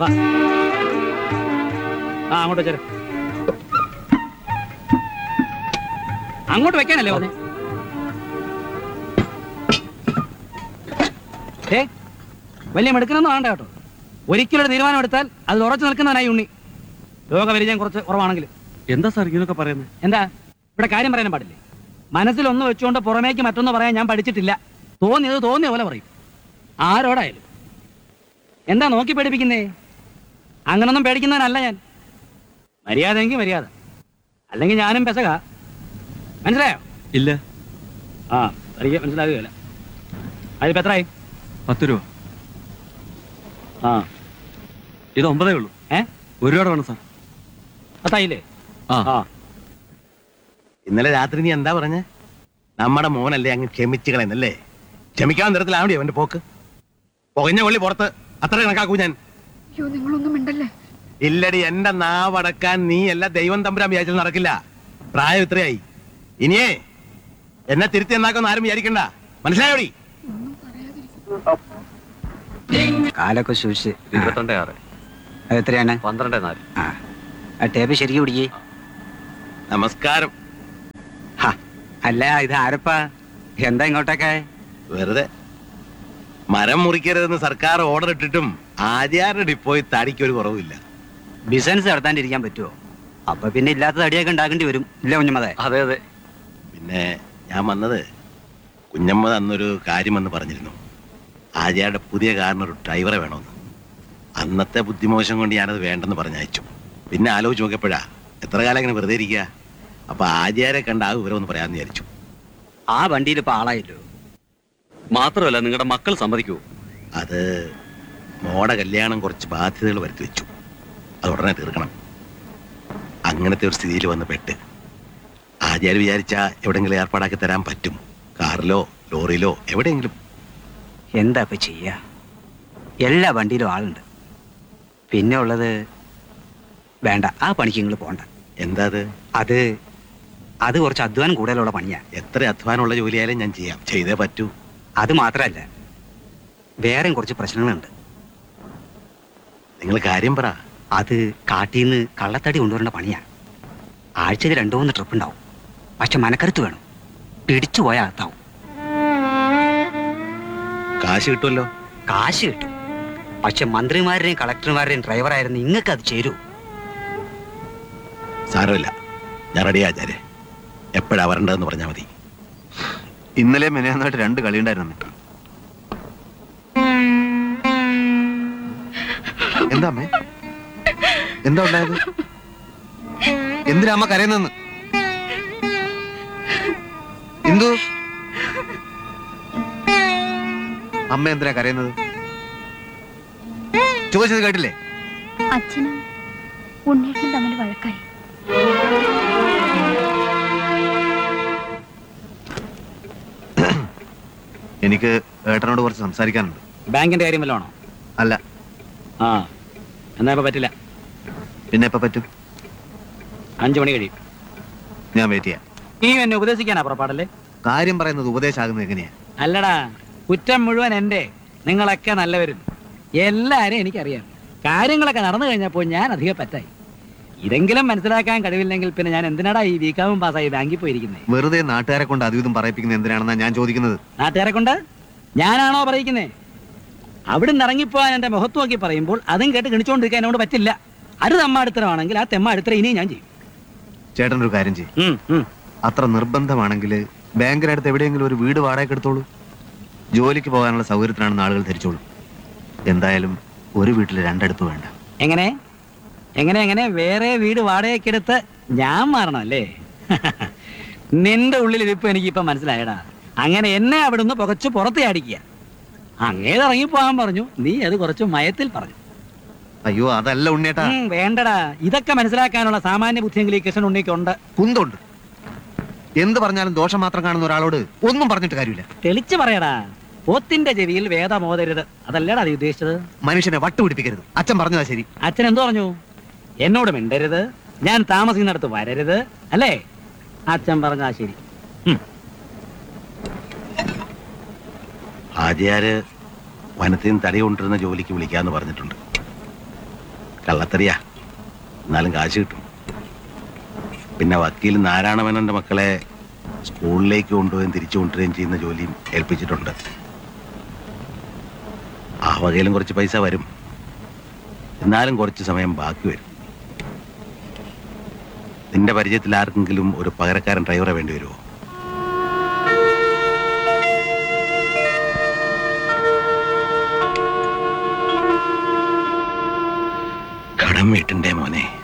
വാ. ആ അങ്ങോട്ട് വെച്ചേര് അങ്ങോട്ട് വെക്കാനല്ലേ പറഞ്ഞേ ഏ വലിയ മെടുക്കനൊന്നും വേണ്ട കേട്ടോ ഒരിക്കലും ഒരു തീരുമാനം എടുത്താൽ അത് ഉറച്ചു നിൽക്കുന്നവനായി ഉണ്ണി രോഗപരിചയം കുറച്ച് കുറവാണെങ്കിൽ എന്താ സാർ ഇങ്ങനൊക്കെ പറയുന്നത് എന്താ ഇവിടെ കാര്യം പറയാൻ പാടില്ലേ മനസ്സിലൊന്ന് വെച്ചുകൊണ്ട് പുറമേക്ക് മറ്റൊന്ന് പറയാൻ ഞാൻ പഠിച്ചിട്ടില്ല തോന്നിയത് തോന്നിയ പോലെ പറയും ആരോടായാലും എന്താ നോക്കി പേടിപ്പിക്കുന്നേ അങ്ങനൊന്നും പേടിക്കുന്നവനല്ല ഞാൻ മര്യാദയെങ്കിൽ മര്യാദ അല്ലെങ്കിൽ ഞാനും പെസക മനസ്സിലായോ ഇല്ല ആ എനിക്ക് മനസ്സിലാകുകയില്ല അതിപ്പോ എത്രയായി പത്ത് രൂപ ആ ഇത് ഒമ്പതേ ഉള്ളൂ ഏ ഒരു രൂപ വേണം സാർ പത്തായില്ലേ ആ ആ ഇന്നലെ രാത്രി നീ എന്താ പറഞ്ഞ നമ്മുടെ മോനല്ലേ അങ്ങ് ക്ഷമിച്ചു കളയുന്നല്ലേ ക്ഷമിക്കാൻ നിരത്തിലാവണേ അവന്റെ പോക്ക് പുകഞ്ഞ കൊള്ളി പുറത്ത് അത്ര കണക്കാക്കൂ ഞാൻ അയ്യോ നിങ്ങളൊന്നും മിണ്ടല്ലേ ഇല്ലടി എന്റെ നാവടക്കാൻ നീ അല്ല ദൈവം തമ്പുരാൻ വിചാരിച്ചാൽ നടക്കില്ല പ്രായം ഇത്രയായി ഇനിയേ എന്നെ തിരുത്തി എന്നാക്കൊന്നും ആരും വിചാരിക്കണ്ട മനസ്സിലായോടി കാലൊക്കെ സൂക്ഷിച്ച് ഇരുപത്തിരണ്ടേ ആറ് അത് എത്രയാണ് പന്ത്രണ്ടേ നാല് ആ ആ ടേപ്പ് ശരിക്കും പിടിക്കേ നമസ്കാരം അല്ല ഇത് ആരപ്പാ എന്താ ഇങ്ങോട്ടൊക്കെ വെറുതെ മരം മുറിക്കരുതെന്ന് സർക്കാർ ഓർഡർ ഇട്ടിട്ടും ആചാരുടെ ഡിപ്പോയി തടിക്ക് ഒരു കുറവില്ല ബിസിനസ് നടത്താണ്ടിരിക്കാൻ പറ്റുമോ അപ്പൊ പിന്നെ ഇല്ലാത്ത തടിയൊക്കെ ഉണ്ടാക്കേണ്ടി വരും ഇല്ല കുഞ്ഞമ്മതെ അതെ അതെ പിന്നെ ഞാൻ വന്നത് കുഞ്ഞമ്മ അന്നൊരു കാര്യമെന്ന് പറഞ്ഞിരുന്നു ആചാരുടെ പുതിയ കാറിന് ഒരു ഡ്രൈവറെ വേണമെന്ന് അന്നത്തെ ബുദ്ധിമോശം കൊണ്ട് ഞാനത് വേണ്ടെന്ന് പറഞ്ഞയച്ചു പിന്നെ ആലോചിച്ച് നോക്കിയപ്പോഴാ എത്ര കാലം ഇങ്ങനെ വെറുതെ ഇരിക്കുക അപ്പൊ ആചാരെ കണ്ട ആ വിവരം ഒന്ന് പറയാമെന്ന് വിചാരിച്ചു ആ വണ്ടിയിൽ ഇപ്പൊ ആളായില്ലോ മാത്രമല്ല നിങ്ങളുടെ മക്കൾ സമ്മതിക്കുമോ അത് മോടെ കല്യാണം കുറച്ച് ബാധ്യതകൾ വരുത്തി വെച്ചു അത് ഉടനെ തീർക്കണം അങ്ങനത്തെ ഒരു സ്ഥിതിയിൽ വന്ന് പെട്ട് ആചാര്യ വിചാരിച്ച എവിടെയെങ്കിലും ഏർപ്പാടാക്കി തരാൻ പറ്റും കാറിലോ ലോറിയിലോ എവിടെയെങ്കിലും എന്താ ഇപ്പൊ ചെയ്യാ എല്ലാ വണ്ടിയിലും ആളുണ്ട് പിന്നെ ഉള്ളത് വേണ്ട ആ പണിക്ക് നിങ്ങൾ പോണ്ട എന്താ അത് അത് അത് കുറച്ച് അധ്വാനം കൂടുതലുള്ള പണിയാ എത്ര അധ്വാനമുള്ള ജോലിയായാലും ഞാൻ ചെയ്യാം ചെയ്തേ പറ്റൂ അത് മാത്രമല്ല വേറെയും കുറച്ച് പ്രശ്നങ്ങളുണ്ട് നിങ്ങൾ കാര്യം പറ അത് കാട്ടിൽ നിന്ന് കള്ളത്തടി കൊണ്ടുവരേണ്ട പണിയാ ആഴ്ചയിൽ രണ്ടു മൂന്ന് ട്രിപ്പ് ഉണ്ടാവും പക്ഷെ മനക്കരുത്ത് വേണം പിടിച്ചു പോയാൽ അകത്താവും കാശ് കിട്ടുമല്ലോ കാശ് കിട്ടും പക്ഷെ മന്ത്രിമാരുടെയും കളക്ടർമാരുടെയും ഡ്രൈവറായിരുന്നു നിങ്ങൾക്ക് അത് ചേരൂ സാരമില്ല ഞാൻ റെഡി ആചാര്യ എപ്പോഴാ വരേണ്ടതെന്ന് പറഞ്ഞാൽ മതി ഇന്നലെ മെനയാന്നായിട്ട് രണ്ട് കളി ഉണ്ടായിരുന്നു അമ്മേ എന്താ അമ്മേ എന്താ ഉണ്ടായത് എന്തിനാ അമ്മ കരയുന്നെന്ന് എന്തു അമ്മ എന്തിനാ കരയുന്നത് ചോദിച്ചത് കേട്ടില്ലേ അച്ഛനും ഉണ്ണേട്ടനും തമ്മിൽ വഴക്കായി എനിക്ക് ഏട്ടനോട് കുറച്ച് സംസാരിക്കാനുണ്ട് ബാങ്കിന്റെ കാര്യം വല്ലതാണോ അല്ല ആ എന്നാ ഇപ്പൊ പറ്റില്ല പിന്നെ എപ്പോ പറ്റും അഞ്ചു മണി കഴിയും ഞാൻ വെയിറ്റ് ചെയ്യാം നീ എന്നെ ഉപദേശിക്കാനാ പുറപ്പാടല്ലേ കാര്യം പറയുന്നത് ഉപദേശമാകുന്നത് എങ്ങനെയാ അല്ലടാ കുറ്റം മുഴുവൻ എൻ്റെ നിങ്ങളൊക്കെ നല്ലവരും എല്ലാരും എനിക്കറിയാം കാര്യങ്ങളൊക്കെ നടന്നു കഴിഞ്ഞപ്പോൾ ഞാൻ അധികം പറ്റായി ഇതെങ്കിലും മനസ്സിലാക്കാൻ കഴിവില്ലെങ്കിൽ പിന്നെ ഞാൻ എന്തിനാടാ ഈ വീക്കാവും പാസ്സായി ബാങ്കിൽ പോയിരിക്കുന്നത് വെറുതെ നാട്ടുകാരെ കൊണ്ട് അതും ഇതും പറയിപ്പിക്കുന്നത് എന്തിനാണെന്നാ ഞാൻ ചോദിക്കുന്നത് നാട്ടുകാരെ കൊണ്ട് ഞാനാണോ പറയിക്കുന്നേ അവിടുന്ന് ഇറങ്ങിപ്പോവാൻ എൻ്റെ മുഖത്ത് നോക്കി പറയുമ്പോൾ അതും കേട്ട് ഗണിച്ചുകൊണ്ടിരിക്കാൻ എന്നോട് പറ്റില്ല അത് തെമ്മ അടുത്തരമാണെങ്കിൽ ആ തെമ്മ അടുത്തര ഇനിയും ഞാൻ ചെയ്യും ചേട്ടൻ ഒരു കാര്യം ചെയ്യും ഉം, ഉം. അത്ര നിർബന്ധമാണെങ്കിൽ ബാങ്കിനടുത്ത് എവിടെയെങ്കിലും ഒരു വീട് വാടകയ്ക്ക് എടുത്തോളൂ ജോലിക്ക് പോകാനുള്ള സൗകര്യത്തിനാണെന്ന് ആളുകൾ ധരിച്ചോളൂ എന്തായാലും ഒരു വീട്ടിൽ രണ്ടടുപ്പ് വേണ്ട എങ്ങനെ എങ്ങനെ എങ്ങനെ വേറെ വീട് വാടകയ്ക്കെടുത്ത് ഞാൻ മാറണം അല്ലേ നിന്റെ ഉള്ളിൽ ഇതിപ്പോ എനിക്ക് ഇപ്പൊ മനസ്സിലായടാ അങ്ങനെ എന്നെ അവിടുന്ന് പുകച്ച് പുറത്ത് ചാടിക്കുക അങ്ങേത് ഇറങ്ങി പോകാൻ പറഞ്ഞു നീ അത് കുറച്ച് മയത്തിൽ പറഞ്ഞു അയ്യോ അതല്ല ഉണ്ണേട്ടാ ഉം, വേണ്ടടാ ഇതൊക്കെ മനസ്സിലാക്കാനുള്ള സാമാന്യ ബുദ്ധിയെങ്കിലും ഈ കൃഷ്ണൻ ഉണ്ണിക്കുണ്ട് കുന്തുണ്ട് എന്ത് പറഞ്ഞാലും ദോഷം മാത്രം കാണുന്ന ഒരാളോട് ഒന്നും പറഞ്ഞിട്ട് കാര്യമില്ല തെളിച്ചു പറയടാ പോത്തിന്റെ ചെവിയിൽ വേദമോതരുത് അതല്ലേടാ നീ ഉദ്ദേശിച്ചത് മനുഷ്യനെ വട്ടുപിടിപ്പിക്കരുത് അച്ഛൻ പറഞ്ഞതാ ശരി അച്ഛൻ എന്തോ പറഞ്ഞു എന്നോട് മിണ്ടരുത് ഞാൻ താമസിക്കുന്നിടത്ത് വരരുത് അല്ലേ അച്ഛൻ പറഞ്ഞാ ശരി ഉം. ആചാര് വനത്തിൽ നിന്ന് തടി കൊണ്ടിരുന്ന ജോലിക്ക് വിളിക്കാന്ന് പറഞ്ഞിട്ടുണ്ട് കള്ളത്തറിയാ എന്നാലും കാശ് കിട്ടും പിന്നെ വക്കീൽ നാരായണമേനോന്റെ മക്കളെ സ്കൂളിലേക്ക് കൊണ്ടുപോയും തിരിച്ചു കൊണ്ടുവരികയും ചെയ്യുന്ന ജോലിയും ഏൽപ്പിച്ചിട്ടുണ്ട് ആ വകയിലും കുറച്ച് പൈസ വരും എന്നാലും കുറച്ച് സമയം ബാക്കി വരും നിന്റെ പരിചയത്തിൽ ആർക്കെങ്കിലും ഒരു പകരക്കാരൻ ഡ്രൈവറെ വേണ്ടി വരുമോ കടം വീട്ടിൻ്റെ മോനെ